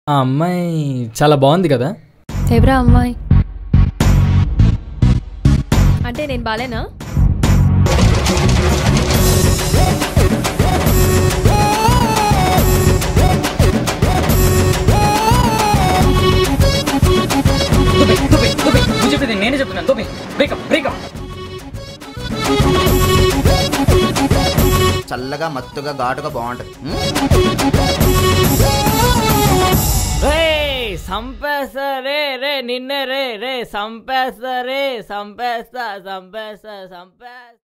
ఆ అమ్మాయి చాలా బాగుంది కదా ఎవరా అమ్మాయి అంటే నేను బాలేనా నువ్వు చెప్పింది నేనే చెప్తున్నాను తోపి బ్రేకప్ బ్రేకప్ చల్లగా మత్తుగా ఘాటుగా బాగుంటది ఉం? రే సంపేస్తా రే రే నిన్నే రే రే సంపేస్తా రే సంపేస్తా సంపేస్తా సంపేస్తా